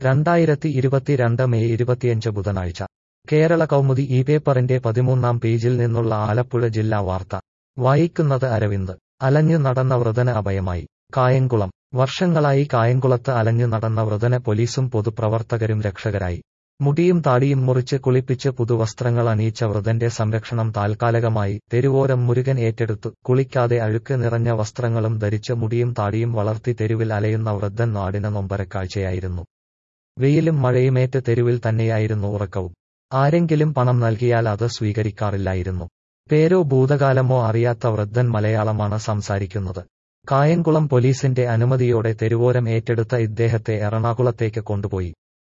രണ്ടായിരത്തി ഇരുപത്തിരണ്ട് മെയ് ഇരുപത്തിയഞ്ച് ബുധനാഴ്ച കേരള കൗമുദി ഈ പേപ്പറിന്റെ പതിമൂന്നാം പേജിൽ നിന്നുള്ള ആലപ്പുഴ ജില്ലാ വാർത്ത വായിക്കുന്നത് അരവിന്ദ് അലഞ്ഞു നടന്ന വൃതന് അഭയമായി കായംകുളം വർഷങ്ങളായി കായംകുളത്ത് അലഞ്ഞു നടന്ന വൃതന് പോലീസും പൊതുപ്രവർത്തകരും രക്ഷകരായി മുടിയും താടിയും മുറിച്ച് കുളിപ്പിച്ച് പുതുവസ്ത്രങ്ങൾ അണിയിച്ച വൃതന്റെ സംരക്ഷണം താൽക്കാലികമായി തെരുവോരം മുരുകൻ ഏറ്റെടുത്തു കുളിക്കാതെ അഴുക്ക് നിറഞ്ഞ വസ്ത്രങ്ങളും ധരിച്ച് മുടിയും താടിയും വളർത്തി തെരുവിൽ അലയുന്ന വൃദ്ധൻ നാടിന് നൊമ്പരക്കാഴ്ചയായിരുന്നു വെയിലും മഴയുമേറ്റ് തെരുവിൽ തന്നെയായിരുന്നു ഉറക്കവും ആരെങ്കിലും പണം നൽകിയാൽ അത് സ്വീകരിക്കാറില്ലായിരുന്നു പേരോ ഭൂതകാലമോ അറിയാത്ത വൃദ്ധൻ മലയാളമാണ് സംസാരിക്കുന്നത് കായംകുളം പോലീസിന്റെ അനുമതിയോടെ തെരുവോരം ഏറ്റെടുത്ത ഇദ്ദേഹത്തെ എറണാകുളത്തേക്ക് കൊണ്ടുപോയി